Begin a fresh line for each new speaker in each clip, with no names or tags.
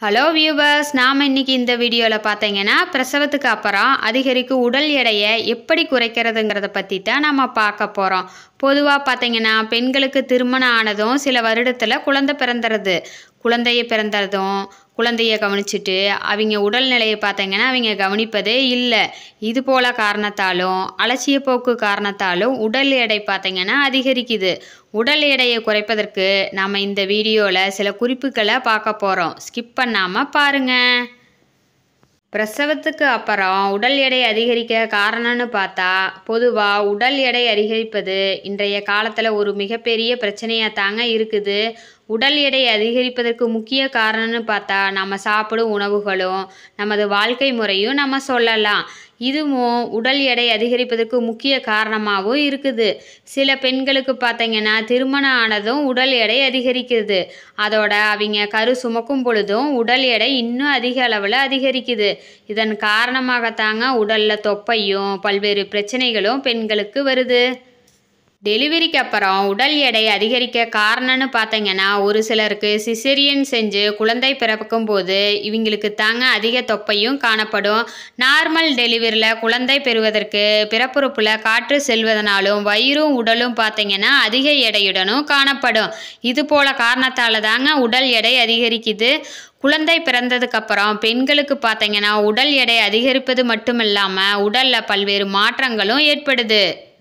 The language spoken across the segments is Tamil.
ஹலோ வியூவர்ஸ் நாம் இன்னைக்கு இந்த வீடியோவில் பார்த்தீங்கன்னா பிரசவத்துக்கு அப்புறம் அதிகரிக்கும் உடல் எடையை எப்படி குறைக்கிறதுங்கிறத பற்றி தான் நம்ம பார்க்க போகிறோம் பொதுவாக பார்த்தீங்கன்னா பெண்களுக்கு திருமணம் ஆனதும் சில வருடத்தில் குழந்தை பிறந்துடுது குழந்தைய பிறந்ததும் குழந்தைய கவனிச்சுட்டு அவங்க உடல்நிலையை பார்த்தீங்கன்னா அவங்க கவனிப்பதே இல்லை இது போல காரணத்தாலும் அலட்சிய போக்கு காரணத்தாலும் உடல் எடை பார்த்தீங்கன்னா அதிகரிக்குது உடல் எடையை குறைப்பதற்கு நாம் இந்த வீடியோவில் சில குறிப்புகளை பார்க்க போகிறோம் ஸ்கிப் பண்ணாமல் பாருங்கள் பிரசவத்துக்கு அப்புறம் உடல் எடை அதிகரிக்க காரணம்னு பார்த்தா பொதுவாக உடல் எடை அதிகரிப்பது இன்றைய காலத்தில் ஒரு மிகப்பெரிய பிரச்சனையாக தாங்க இருக்குது உடல் எடை அதிகரிப்பதற்கு முக்கிய காரணம்னு பார்த்தா நம்ம சாப்பிடும் உணவுகளும் நமது வாழ்க்கை முறையும் நம்ம சொல்லலாம் இதுவும் உடல் எடை அதிகரிப்பதற்கு முக்கிய காரணமாகவும் இருக்குது சில பெண்களுக்கு பார்த்தீங்கன்னா திருமணம் ஆனதும் உடல் எடை அதிகரிக்குது அதோட அவங்க கரு சுமக்கும் பொழுதும் உடல் எடை இன்னும் அதிக அளவில் அதிகரிக்குது இதன் காரணமாகத்தாங்க உடலில் தொப்பையும் பல்வேறு பிரச்சனைகளும் பெண்களுக்கு வருது டெலிவரிக்கு அப்புறம் உடல் எடை அதிகரிக்க காரணம்னு பார்த்தீங்கன்னா ஒரு சிலருக்கு சிசேரியன் செஞ்சு குழந்தை பிறக்கும் போது இவங்களுக்கு தாங்க அதிக தொப்பையும் காணப்படும் நார்மல் டெலிவரியில் குழந்தை பெறுவதற்கு பிறப்புறுப்பில் காற்று செல்வதனாலும் வயிறும் உடலும் பார்த்தீங்கன்னா அதிக எடையுடனும் காணப்படும் இது போல காரணத்தால் தாங்க உடல் எடை அதிகரிக்குது குழந்தை பிறந்ததுக்கப்புறம் பெண்களுக்கு பார்த்தீங்கன்னா உடல் எடை அதிகரிப்பது மட்டும் இல்லாமல் உடலில் பல்வேறு மாற்றங்களும் ஏற்படுது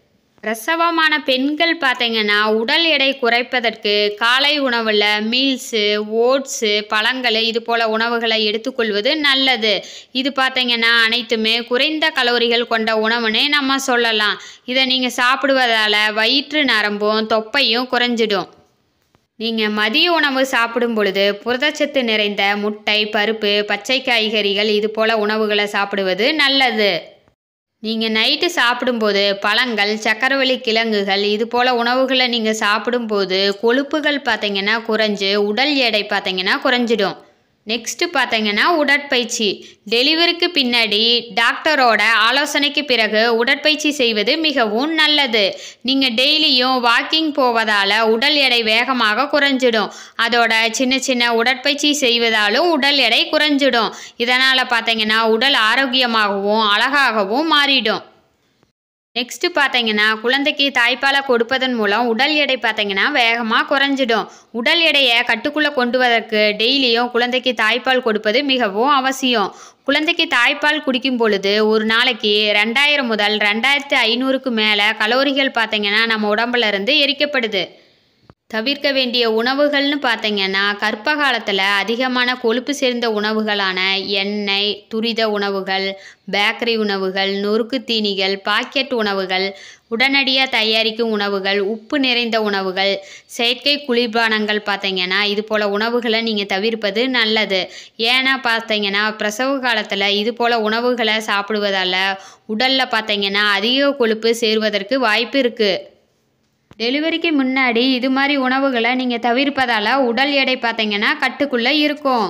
பிரசவமான பெண்கள் பார்த்தீங்கன்னா உடல் எடை குறைப்பதற்கு காலை உணவில் மீல்ஸு ஓட்ஸு பழங்கள் இது போல் உணவுகளை எடுத்துக்கொள்வது நல்லது இது பார்த்தீங்கன்னா அனைத்துமே குறைந்த கலோரிகள் கொண்ட உணவுனே நம்ம சொல்லலாம் இதை நீங்கள் சாப்பிடுவதால் வயிற்று நரம்பும் தொப்பையும் குறைஞ்சிடும் நீங்கள் மதிய உணவு சாப்பிடும் பொழுது புரதச்சத்து நிறைந்த முட்டை பருப்பு பச்சை காய்கறிகள் இது போல் உணவுகளை சாப்பிடுவது நல்லது நீங்கள் நைட்டு சாப்பிடும்போது பழங்கள் சக்கரவள்ளி கிழங்குகள் இது போல் உணவுகளை நீங்கள் சாப்பிடும்போது கொழுப்புகள் பார்த்தீங்கன்னா குறைஞ்சு உடல் எடை பார்த்தீங்கன்னா குறைஞ்சிடும் நெக்ஸ்ட்டு பார்த்தீங்கன்னா உடற்பயிற்சி டெலிவரிக்கு பின்னாடி டாக்டரோட ஆலோசனைக்கு பிறகு உடற்பயிற்சி செய்வது மிகவும் நல்லது நீங்கள் டெய்லியும் வாக்கிங் போவதால் உடல் எடை வேகமாக குறைஞ்சிடும் அதோட சின்ன சின்ன உடற்பயிற்சி செய்வதாலும் உடல் எடை குறைஞ்சிடும் இதனால் பார்த்தீங்கன்னா உடல் ஆரோக்கியமாகவும் அழகாகவும் மாறிடும் நெக்ஸ்ட்டு பார்த்தீங்கன்னா குழந்தைக்கு தாய்ப்பாலை கொடுப்பதன் மூலம் உடல் எடை பார்த்தீங்கன்னா வேகமாக குறைஞ்சிடும் உடல் எடையை கட்டுக்குள்ளே கொண்டு வரதற்கு டெய்லியும் குழந்தைக்கு தாய்ப்பால் கொடுப்பது மிகவும் அவசியம் குழந்தைக்கு தாய்ப்பால் குடிக்கும் பொழுது ஒரு நாளைக்கு ரெண்டாயிரம் முதல் ரெண்டாயிரத்து ஐநூறுக்கு மேலே கலோரிகள் பார்த்தீங்கன்னா நம்ம உடம்புல இருந்து எரிக்கப்படுது தவிர்க்க வேண்டிய உணவுகள்னு பார்த்தீங்கன்னா கர்ப்ப காலத்தில் அதிகமான கொழுப்பு சேர்ந்த உணவுகளான எண்ணெய் துரித உணவுகள் பேக்கரி உணவுகள் நொறுக்கு தீனிகள் பாக்கெட் உணவுகள் உடனடியாக தயாரிக்கும் உணவுகள் உப்பு நிறைந்த உணவுகள் செயற்கை குளிர்பானங்கள் பார்த்தீங்கன்னா இது போல் உணவுகளை நீங்கள் தவிர்ப்பது நல்லது ஏன்னா பார்த்தீங்கன்னா பிரசவ காலத்தில் இது போல் உணவுகளை சாப்பிடுவதால் உடலில் பார்த்தீங்கன்னா அதிக கொழுப்பு சேருவதற்கு வாய்ப்பு இருக்குது டெலிவரிக்கு முன்னாடி இது மாதிரி உணவுகளை நீங்கள் தவிர்ப்பதால் உடல் எடை பார்த்தீங்கன்னா கட்டுக்குள்ளே இருக்கும்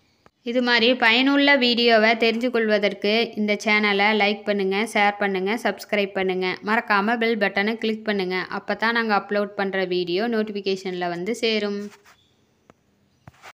இது மாதிரி பயனுள்ள வீடியோவை தெரிஞ்சு கொள்வதற்கு இந்த சேனலை லைக் பண்ணுங்கள் ஷேர் பண்ணுங்கள் சப்ஸ்கிரைப் பண்ணுங்கள் மறக்காமல் பெல் பட்டனை கிளிக் பண்ணுங்கள் அப்போ தான் நாங்கள் அப்லோட் பண்ணுற வீடியோ நோட்டிஃபிகேஷனில் வந்து சேரும்